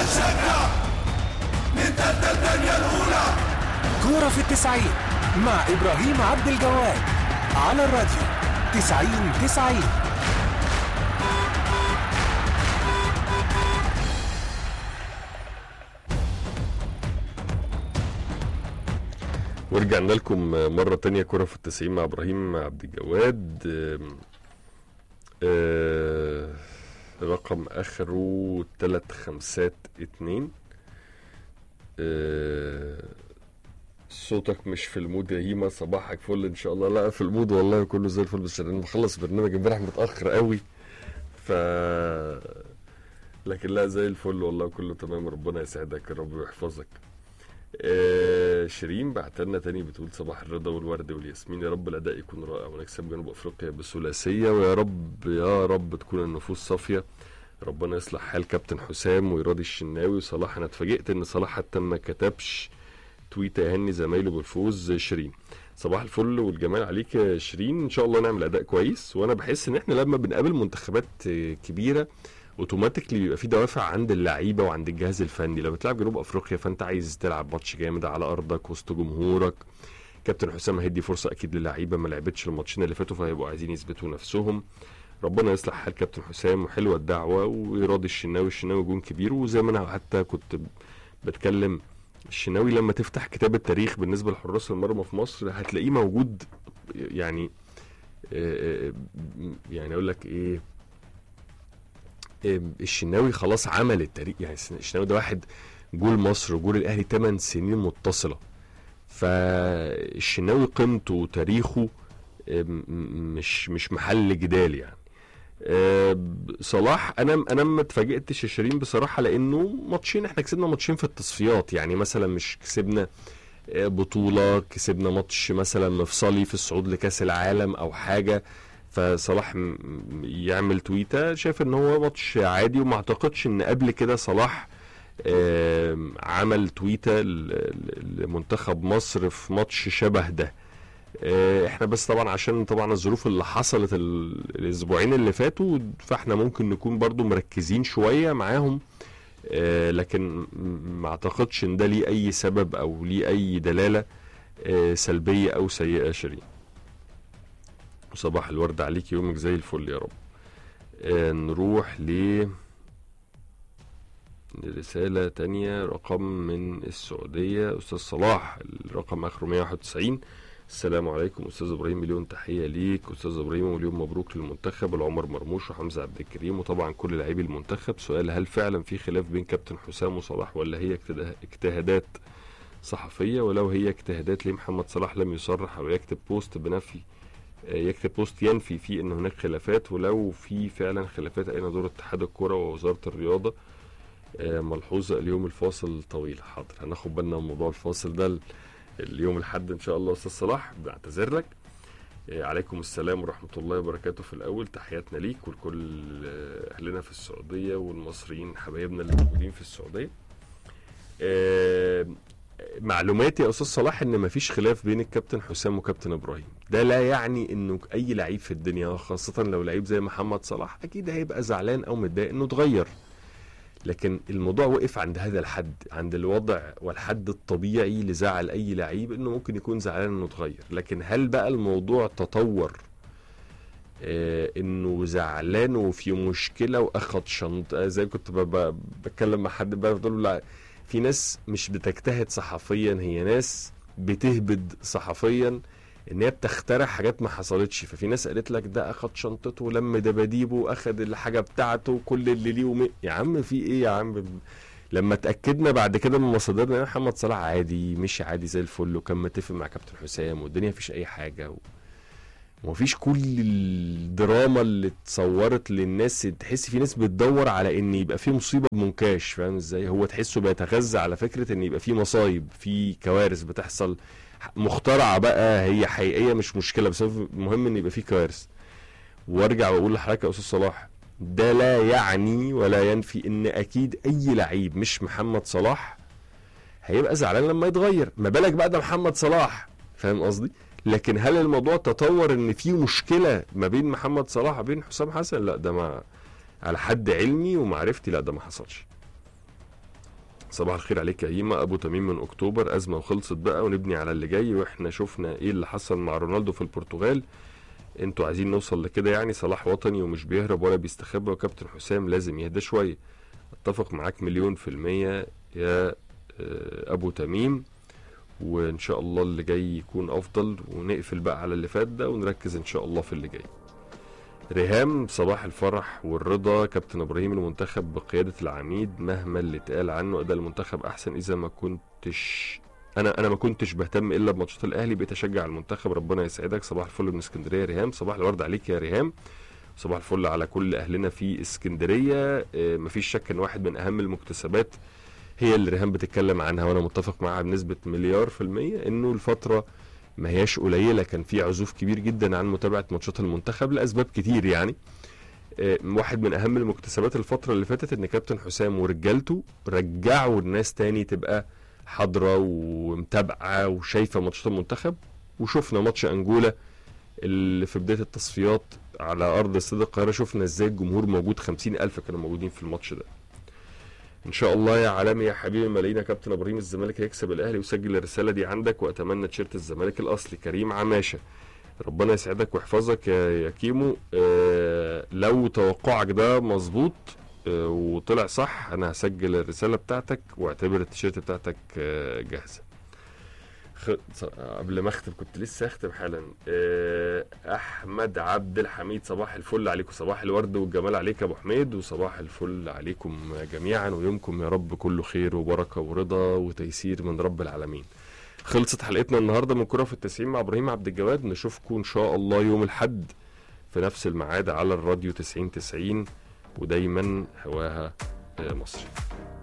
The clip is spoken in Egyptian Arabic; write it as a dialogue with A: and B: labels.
A: هنشجع نمتد الدنيا الأولى
B: كورة في التسعين مع إبراهيم عبد الجواد على الراديو تسعين تسعين
C: ورجعنا لكم مرة تانية كرة في التسعين مع إبراهيم عبد الجواد آم، آه، رقم آخره تلات خمسات اتنين آه، صوتك مش في المود يا هيما صباحك فل ان شاء الله لا في المود والله كله زي الفل بس انا مخلص برنامج امبارح متاخر قوي ف لكن لا زي الفل والله كله تمام ربنا يسعدك يا رب ويحفظك آه شيرين بعت لنا تاني بتقول صباح الرضا والورد والياسمين يا رب الاداء يكون رائع ونكسب جنوب افريقيا بثلاثيه ويا رب يا رب تكون النفوس صافيه ربنا يصلح حال كابتن حسام ويراضي الشناوي وصلاح انا اتفاجئت ان صلاح حتى ما كتبش تويته يهني زمايله بالفوز شيرين صباح الفل والجمال عليك يا شيرين ان شاء الله نعمل اداء كويس وانا بحس ان احنا لما بنقابل منتخبات آه، كبيره اوتوماتيكلي بيبقى في دوافع عند اللعيبه وعند الجهاز الفني لما تلعب جنوب افريقيا فانت عايز تلعب ماتش جامد على ارضك وسط جمهورك كابتن حسام هيدي فرصه اكيد للعيبه ما لعبتش الماتشين اللي فاتوا فهيبقوا عايزين يثبتوا نفسهم ربنا يصلح حال كابتن حسام وحلوه الدعوه ويراضي الشناوي الشناوي جون كبير وزي ما انا حتى كنت بتكلم الشناوي لما تفتح كتاب التاريخ بالنسبه لحراس المرمى في مصر هتلاقيه موجود يعني آه، آه، يعني اقول لك ايه آه، الشناوي خلاص عمل التاريخ يعني الشناوي ده واحد جول مصر وجول الاهلي 8 سنين متصله فالشناوي قيمته وتاريخه آه، م- م- مش مش محل جدال يعني آه، صلاح انا انا ما اتفاجئتش يا شيرين بصراحه لانه ماتشين احنا كسبنا ماتشين في التصفيات يعني مثلا مش كسبنا آه، بطوله كسبنا ماتش مثلا مفصلي في الصعود لكاس العالم او حاجه فصلاح م- م- يعمل تويته شايف ان هو ماتش عادي وما اعتقدش ان قبل كده صلاح آم، عمل تويته ل- ل- لمنتخب مصر في ماتش شبه ده آه، احنا بس طبعا عشان طبعا الظروف اللي حصلت ال- الاسبوعين اللي فاتوا فاحنا ممكن نكون برضو مركزين شوية معاهم آه، لكن م- ما اعتقدش ان ده ليه اي سبب او ليه اي دلالة آه، سلبية او سيئة شيرين صباح الورد عليك يومك زي الفل يا رب آه، نروح ل رسالة تانية رقم من السعودية أستاذ صلاح الرقم آخره 191 السلام عليكم استاذ ابراهيم مليون تحيه ليك استاذ ابراهيم ومليون مبروك للمنتخب العمر مرموش وحمزه عبد الكريم وطبعا كل لاعبي المنتخب سؤال هل فعلا في خلاف بين كابتن حسام وصلاح ولا هي اجتدا- اجتهادات صحفيه ولو هي اجتهادات ليه محمد صلاح لم يصرح او يكتب بوست بنفي آه، يكتب بوست ينفي فيه ان هناك خلافات ولو في فعلا خلافات اين دور اتحاد الكره ووزاره الرياضه آه، ملحوظه اليوم الفاصل طويل حاضر هناخد بالنا من موضوع الفاصل ده ال- اليوم الحد ان شاء الله استاذ صلاح بعتذر لك آه، عليكم السلام ورحمه الله وبركاته في الاول تحياتنا ليك ولكل آه، اهلنا في السعوديه والمصريين حبايبنا اللي موجودين في السعوديه آه، معلوماتي يا استاذ صلاح ان مفيش خلاف بين الكابتن حسام وكابتن ابراهيم ده لا يعني انه اي لعيب في الدنيا خاصه لو لعيب زي محمد صلاح اكيد هيبقى زعلان او متضايق انه اتغير لكن الموضوع وقف عند هذا الحد عند الوضع والحد الطبيعي لزعل اي لعيب انه ممكن يكون زعلان انه اتغير لكن هل بقى الموضوع تطور آه انه زعلان وفي مشكله واخد شنطه زي كنت ب- ب- بتكلم مع حد بقى بقول له لا في ناس مش بتجتهد صحفيا هي ناس بتهبد صحفيا ان هي بتخترع حاجات ما حصلتش ففي ناس قالت لك ده اخد شنطته ولم دباديبه واخد الحاجه بتاعته كل اللي ليه ومي... يا عم في ايه يا عم لما اتاكدنا بعد كده من مصادرنا إن محمد صلاح عادي مشي عادي زي الفل وكان متفق مع كابتن حسام والدنيا مفيش اي حاجه و... ومفيش كل الدراما اللي اتصورت للناس تحس في ناس بتدور على ان يبقى في مصيبه بمنكاش فاهم ازاي هو تحسه بيتغذى على فكره ان يبقى في مصايب في كوارث بتحصل مخترعه بقى هي حقيقيه مش مشكله بس هو المهم ان يبقى في كوارث وارجع واقول لحضرتك يا استاذ صلاح ده لا يعني ولا ينفي ان اكيد اي لعيب مش محمد صلاح هيبقى زعلان لما يتغير ما بالك بقى ده محمد صلاح فاهم قصدي لكن هل الموضوع تطور ان في مشكله ما بين محمد صلاح وبين حسام حسن لا ده ما على حد علمي ومعرفتي لا ده ما حصلش صباح الخير عليك يا هيما ابو تميم من اكتوبر ازمه وخلصت بقى ونبني على اللي جاي واحنا شفنا ايه اللي حصل مع رونالدو في البرتغال انتوا عايزين نوصل لكده يعني صلاح وطني ومش بيهرب ولا بيستخبى وكابتن حسام لازم يهدى شويه اتفق معاك مليون في المية يا آه، ابو تميم وان شاء الله اللي جاي يكون افضل ونقفل بقى على اللي فات ده ونركز ان شاء الله في اللي جاي ريهام صباح الفرح والرضا كابتن ابراهيم المنتخب بقياده العميد مهما اللي اتقال عنه اداء المنتخب احسن اذا ما كنتش انا انا ما كنتش بهتم الا بماتشات الاهلي بقيت اشجع المنتخب ربنا يسعدك صباح الفل من اسكندريه ريهام صباح الورد عليك يا ريهام صباح الفل على كل اهلنا في اسكندريه آه، مفيش شك ان واحد من اهم المكتسبات هي اللي ريهام بتتكلم عنها وانا متفق معاها بنسبه مليار في الميه انه الفتره ما هياش قليله كان في عزوف كبير جدا عن متابعه ماتشات المنتخب لاسباب كتير يعني آه، واحد من اهم المكتسبات الفتره اللي فاتت ان كابتن حسام ورجالته رجعوا الناس تاني تبقى حاضره ومتابعه وشايفه ماتشات المنتخب وشفنا ماتش انجولا اللي في بدايه التصفيات على ارض استاد القاهره شفنا ازاي الجمهور موجود خمسين الف كانوا موجودين في الماتش ده ان شاء الله يا عالمي يا حبيبي ملايين يا كابتن ابراهيم الزمالك هيكسب الاهلي وسجل الرساله دي عندك واتمنى تيشيرت الزمالك الاصلي كريم عماشه ربنا يسعدك ويحفظك يا يا كيمو آه لو توقعك ده مظبوط آه وطلع صح انا هسجل الرساله بتاعتك واعتبر التيشيرت بتاعتك آه جاهزه خ... ص- قبل ما اختم كنت لسه اختم حالا آه، احمد عبد الحميد صباح الفل عليكم صباح الورد والجمال عليك يا ابو حميد وصباح الفل عليكم جميعا ويومكم يا رب كله خير وبركه ورضا وتيسير من رب العالمين خلصت حلقتنا النهارده من كره في التسعين مع ابراهيم عبد الجواد نشوفكم ان شاء الله يوم الاحد في نفس الميعاد على الراديو 90 90 ودايما هواها آه، مصري